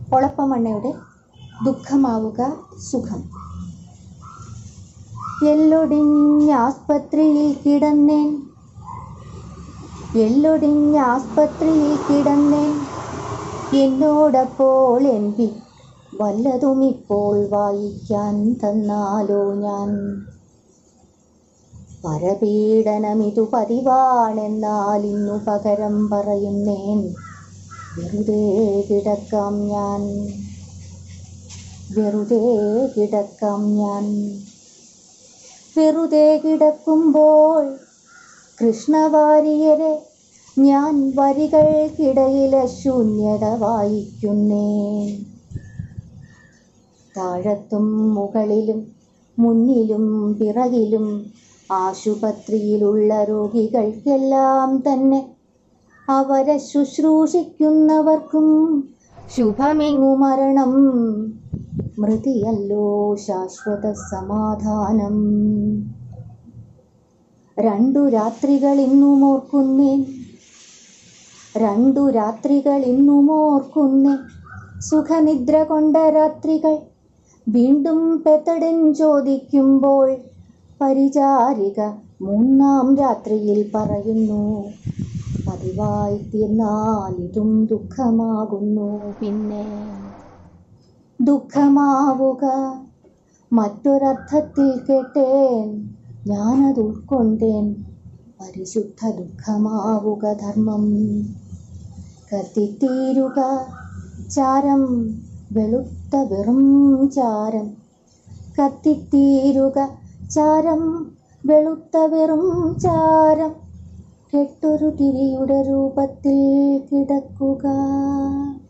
ഒളപ്പമണ്ണയുടെ ദുഃഖമാവുക സുഖം എല്ലൊടിഞ്ഞ ആസ്പത്രിയിൽ കിടന്നേൻ എല്ലൊടിഞ്ഞ ആസ്പത്രിയിൽ കിടന്നേൻ എന്നോടപ്പോൾ എൻ പി വല്ലതും ഇപ്പോൾ വായിക്കാൻ തന്നാലോ ഞാൻ പരപീഡനമിതു പതിവാണെന്നാൽ ഇന്നു പകരം പറയുന്നേൻ വെറുതെ കിടക്കാം ഞാൻ വെറുതെ കിടക്കാം ഞാൻ വെറുതെ കിടക്കുമ്പോൾ കൃഷ്ണവാര്യരെ ഞാൻ വരികൾക്കിടയിലെ ശൂന്യത വായിക്കുന്നേൻ താഴത്തും മുകളിലും മുന്നിലും പിറകിലും ആശുപത്രിയിലുള്ള രോഗികൾക്കെല്ലാം തന്നെ അവരെ ശുശ്രൂഷിക്കുന്നവർക്കും ശുഭമിങ്ങു മരണം മൃതിയല്ലോ ശാശ്വത സമാധാനം രണ്ടു രാത്രികൾ ഇന്നും ഓർക്കുന്നേൻ രണ്ടു രാത്രികൾ ഇന്നും ഓർക്കുന്നേ സുഖനിദ്ര കൊണ്ട രാത്രികൾ വീണ്ടും പെത്തടൻ ചോദിക്കുമ്പോൾ പരിചാരിക മൂന്നാം രാത്രിയിൽ പറയുന്നു പതിവായി തീർന്നാൽ ഇതും ദുഃഖമാകുന്നു പിന്നെ ദുഃഖമാവുക മറ്റൊരർത്ഥത്തിൽ കേട്ടേൻ ഞാനത് ഉൾക്കൊണ്ടേൻ പരിശുദ്ധ ദുഃഖമാവുക ധർമ്മം കത്തിത്തീരുക ചാരം വെളുത്ത വെറും ചാരം കത്തിത്തീരുക ചാരം വെളുത്ത വെറും ചാരം കെട്ടൊരു തിരിയുടെ രൂപത്തിൽ കിടക്കുക